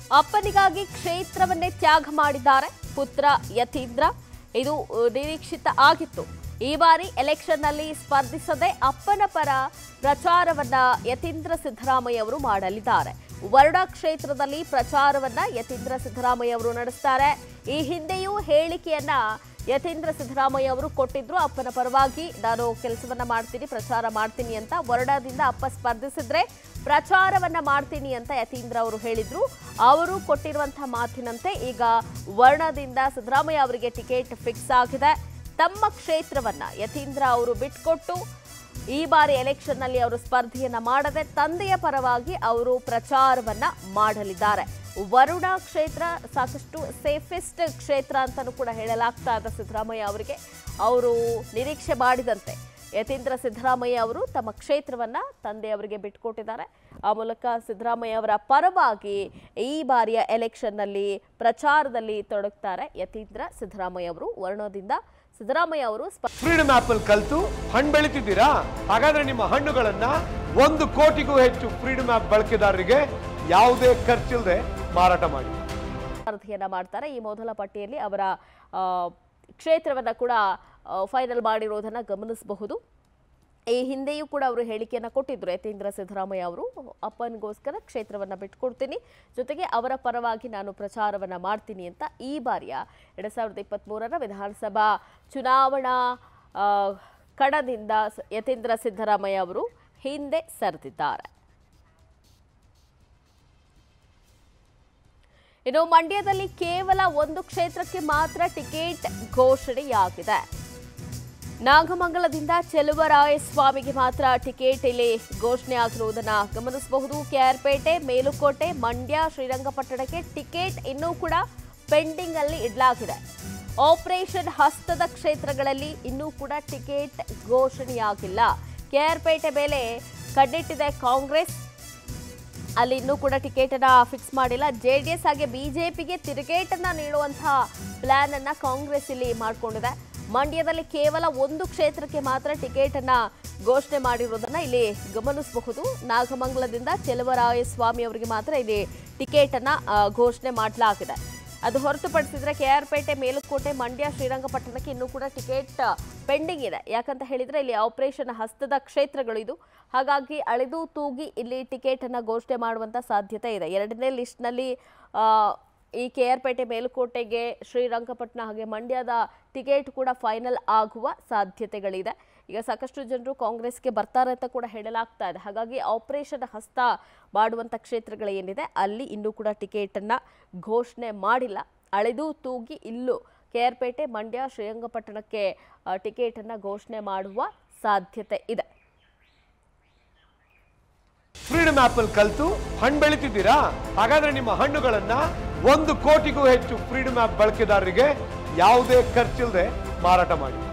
ಅಪ್ಪನಿಗಾಗಿ ಕ್ಷೇತ್ರವನ್ನೇ ತ್ಯಾಗ ಮಾಡಿದ್ದಾರೆ ಪುತ್ರ ಯತೀಂದ್ರ ಇದು ಅ, ನಿರೀಕ್ಷಿತ ಆಗಿತ್ತು ಈ ಬಾರಿ ಎಲೆಕ್ಷನ್ನಲ್ಲಿ ಸ್ಪರ್ಧಿಸದೆ ಅಪ್ಪನ ಪರ ಪ್ರಚಾರವನ್ನ ಯತೀಂದ್ರ ಸಿದ್ದರಾಮಯ್ಯ ಅವರು ಮಾಡಲಿದ್ದಾರೆ ವರುಣಾ ಕ್ಷೇತ್ರದಲ್ಲಿ ಪ್ರಚಾರವನ್ನ ಯತೀಂದ್ರ ಸಿದ್ದರಾಮಯ್ಯ ಅವರು ನಡೆಸ್ತಾರೆ ಈ ಹಿಂದೆಯೂ ಹೇಳಿಕೆಯನ್ನ ಯತೀಂದ್ರ ಸಿದ್ದರಾಮಯ್ಯ ಅವರು ಕೊಟ್ಟಿದ್ರು ಅಪ್ಪನ ಪರವಾಗಿ ನಾನು ಕೆಲಸವನ್ನ ಮಾಡ್ತೀನಿ ಪ್ರಚಾರ ಮಾಡ್ತೀನಿ ಅಂತ ವರುಣಾದಿಂದ ಅಪ್ಪ ಸ್ಪರ್ಧಿಸಿದ್ರೆ ಪ್ರಚಾರವನ್ನ ಮಾಡ್ತೀನಿ ಅಂತ ಯತೀಂದ್ರ ಅವರು ಹೇಳಿದ್ರು ಅವರು ಕೊಟ್ಟಿರುವಂತಹ ಮಾತಿನಂತೆ ಈಗ ವರ್ಣದಿಂದ ಸಿದ್ದರಾಮಯ್ಯ ಅವರಿಗೆ ಟಿಕೆಟ್ ಫಿಕ್ಸ್ ಆಗಿದೆ ತಮ್ಮ ಕ್ಷೇತ್ರವನ್ನ ಯತೀಂದ್ರ ಅವರು ಬಿಟ್ಕೊಟ್ಟು ಈ ಬಾರಿ ಎಲೆಕ್ಷನ್ನಲ್ಲಿ ಅವರು ಸ್ಪರ್ಧೆಯನ್ನ ಮಾಡದೆ ತಂದೆಯ ಪರವಾಗಿ ಅವರು ಪ್ರಚಾರವನ್ನ ಮಾಡಲಿದ್ದಾರೆ ವರುಣಾ ಕ್ಷೇತ್ರ ಸಾಕಷ್ಟು ಸೇಫೆಸ್ಟ್ ಕ್ಷೇತ್ರ ಅಂತಲೂ ಕೂಡ ಹೇಳಲಾಗ್ತಾ ಇದೆ ಸಿದ್ದರಾಮಯ್ಯ ಅವರಿಗೆ ಅವರು ನಿರೀಕ್ಷೆ ಮಾಡಿದಂತೆ ಯತೀಂದ್ರ ಸಿದ್ದರಾಮಯ್ಯ ಅವರು ತಮ್ಮ ಕ್ಷೇತ್ರವನ್ನ ತಂದೆಯವರಿಗೆ ಬಿಟ್ಟುಕೊಟ್ಟಿದ್ದಾರೆ ಆ ಮೂಲಕ ಸಿದ್ದರಾಮಯ್ಯ ಅವರ ಪರವಾಗಿ ಈ ಬಾರಿಯ ಎಲೆಕ್ಷನ್ನಲ್ಲಿ ಪ್ರಚಾರದಲ್ಲಿ ತೊಡಗ್ತಾರೆ ಯತೀಂದ್ರ ಸಿದ್ದರಾಮಯ್ಯ ಅವರು ವರ್ಣದಿಂದ ಸಿದ್ದರಾಮಯ್ಯ ಅವರು ಸ್ಪ ಫ್ರೀಡಮ್ ಆಪಲ್ ಕಲ್ತು ಹಣ್ಣು ಬೆಳಿತಿದ್ದೀರಾ ಹಾಗಾದ್ರೆ ನಿಮ್ಮ ಹಣ್ಣುಗಳನ್ನ ಒಂದು ಕೋಟಿಗೂ ಹೆಚ್ಚು ಫ್ರೀಡಮ್ ಆಪ್ ಬಳಕೆದಾರರಿಗೆ ಯಾವುದೇ ಖರ್ಚಿಲ್ಲದೆ ಮಾರಾಟ ಮಾಡಿ ಸ್ಪರ್ಧೆಯನ್ನ ಮಾಡ್ತಾರೆ ಈ ಮೊದಲ ಪಟ್ಟಿಯಲ್ಲಿ ಅವರ ಆ, ಕ್ಷೇತ್ರವನ್ನ ಕೂಡ ಫೈನಲ್ ಮಾಡಿರೋದನ್ನ ಗಮನಿಸಬಹುದು ಈ ಹಿಂದೆಯೂ ಕೂಡ ಅವರು ಹೇಳಿಕೆಯನ್ನ ಕೊಟ್ಟಿದ್ರು ಯತೀಂದ್ರ ಸಿದ್ದರಾಮಯ್ಯ ಅವರು ಅಪ್ಪನಿಗೋಸ್ಕರ ಕ್ಷೇತ್ರವನ್ನ ಬಿಟ್ಕೊಡ್ತೀನಿ ಜೊತೆಗೆ ಅವರ ಪರವಾಗಿ ನಾನು ಪ್ರಚಾರವನ್ನ ಮಾಡ್ತೀನಿ ಅಂತ ಈ ಬಾರಿಯ ಎರಡ್ ಸಾವಿರದ ಇಪ್ಪತ್ತ್ಮೂರರ ವಿಧಾನಸಭಾ ಚುನಾವಣಾ ಆ, ಕಣದಿಂದ ಸ- ಯತೀಂದ್ರ ಸಿದ್ದರಾಮಯ್ಯ ಅವರು ಹಿಂದೆ ಸರಿದಿದ್ದಾರೆ ಇನ್ನು ಮಂಡ್ಯದಲ್ಲಿ ಕೇವಲ ಒಂದು ಕ್ಷೇತ್ರಕ್ಕೆ ಮಾತ್ರ ಟಿಕೆಟ್ ಘೋಷಣೆಯಾಗಿದೆ ನಾಗಮಂಗಲದಿಂದ ಚೆಲುವರಾಯಸ್ವಾಮಿಗೆ ಮಾತ್ರ ಟಿಕೆಟ್ ಇಲ್ಲಿ ಘೋಷಣೆ ಆಗಿರುವುದನ್ನ ಗಮನಿಸಬಹುದು ಕೆಆರ್ಪೇಟೆ ಮೇಲುಕೋಟೆ ಮಂಡ್ಯ ಶ್ರೀರಂಗಪಟ್ಟಣಕ್ಕೆ ಟಿಕೆಟ್ ಇನ್ನೂ ಕೂಡ ಪೆಂಡಿಂಗ್ ಅಲ್ಲಿ ಇಡಲಾಗಿದೆ ಆಪರೇಷನ್ ಹಸ್ತದ ಕ್ಷೇತ್ರಗಳಲ್ಲಿ ಇನ್ನೂ ಕೂಡ ಟಿಕೆಟ್ ಘೋಷಣೆಯಾಗಿಲ್ಲ ಕೆಆರ್ಪೇಟೆ ಮೇಲೆ ಕಣ್ಣಿಟ್ಟಿದೆ ಕಾಂಗ್ರೆಸ್ ಅಲ್ಲಿ ಇನ್ನೂ ಕೂಡ ಟಿಕೆಟ್ ಅನ್ನ ಫಿಕ್ಸ್ ಮಾಡಿಲ್ಲ ಜೆ ಡಿ ಎಸ್ ಹಾಗೆ ಬಿಜೆಪಿಗೆ ತಿರುಗೇಟನ್ನ ನೀಡುವಂತಹ ಪ್ಲಾನ್ ಅನ್ನ ಕಾಂಗ್ರೆಸ್ ಇಲ್ಲಿ ಮಾಡಿಕೊಂಡಿದೆ ಮಂಡ್ಯದಲ್ಲಿ ಕೇವಲ ಒಂದು ಕ್ಷೇತ್ರಕ್ಕೆ ಮಾತ್ರ ಟಿಕೆಟ್ ಅನ್ನ ಘೋಷಣೆ ಮಾಡಿರೋದನ್ನ ಇಲ್ಲಿ ಗಮನಿಸಬಹುದು ನಾಗಮಂಗಲದಿಂದ ಚೆಲುವರಾಯಸ್ವಾಮಿ ಅವರಿಗೆ ಮಾತ್ರ ಇಲ್ಲಿ ಟಿಕೆಟ್ ಅನ್ನ ಆ, ಘೋಷಣೆ ಮಾಡಲಾಗಿದೆ ಅದು ಹೊರತುಪಡಿಸಿದ್ರೆ ಕೆಆರ್ಪೇಟೆ ಮೇಲುಕೋಟೆ ಮಂಡ್ಯ ಶ್ರೀರಂಗಪಟ್ಟಣಕ್ಕೆ ಇನ್ನೂ ಕೂಡ ಟಿಕೆಟ್ ಪೆಂಡಿಂಗ್ ಇದೆ ಯಾಕಂತ ಹೇಳಿದ್ರೆ ಇಲ್ಲಿ ಆಪರೇಷನ್ ಹಸ್ತದ ಕ್ಷೇತ್ರಗಳು ಇದು ಹಾಗಾಗಿ ಅಳೆದು ತೂಗಿ ಇಲ್ಲಿ ಟಿಕೆಟ್ ಅನ್ನ ಘೋಷಣೆ ಮಾಡುವಂತ ಸಾಧ್ಯತೆ ಇದೆ ಎರಡನೇ ಲಿಸ್ಟ್ನಲ್ಲಿ ಆ, ಈ ಕೆಆರ್ಪೇಟೆ ಮೇಲುಕೋಟೆಗೆ ಶ್ರೀರಂಗಪಟ್ಟಣ ಹಾಗೆ ಮಂಡ್ಯದ ಟಿಕೆಟ್ ಕೂಡ ಫೈನಲ್ ಆಗುವ ಸಾಧ್ಯತೆಗಳಿದೆ ಈಗ ಸಾಕಷ್ಟು ಜನರು ಕಾಂಗ್ರೆಸ್ಗೆ ಬರ್ತಾರೆ ಅಂತ ಕೂಡ ಹೇಳಲಾಗ್ತಾ ಇದೆ ಹಾಗಾಗಿ ಆಪರೇಷನ್ ಹಸ್ತ ಮಾಡುವಂಥ ಕ್ಷೇತ್ರಗಳು ಏನಿದೆ ಅಲ್ಲಿ ಇನ್ನೂ ಕೂಡ ಟಿಕೆಟನ್ನು ಘೋಷಣೆ ಮಾಡಿಲ್ಲ ಅಳೆದು ತೂಗಿ ಇಲ್ಲೂ ಕೆಆರ್ಪೇಟೆ ಮಂಡ್ಯ ಶ್ರೀರಂಗಪಟ್ಟಣಕ್ಕೆ ಆ, ಟಿಕೆಟನ್ನು ಘೋಷಣೆ ಮಾಡುವ ಸಾಧ್ಯತೆ ಇದೆ ಫ್ರೀಡಮ್ ಆಪಲ್ ಕಲ್ತು ಹಣ್ಣು ಬೆಳಿತಿದ್ದೀರಾ ಹಾಗಾದ್ರೆ ನಿಮ್ಮ ಹಣ್ಣುಗಳನ್ನ ಒಂದು ಕೋಟಿಗೂ ಹೆಚ್ಚು ಫ್ರೀಡಮ್ ಆಪ್ ಬಳಕೆದಾರರಿಗೆ ಯಾವುದೇ ಖರ್ಚಿಲ್ಲದೆ ಮಾರಾಟ ಮಾಡಿ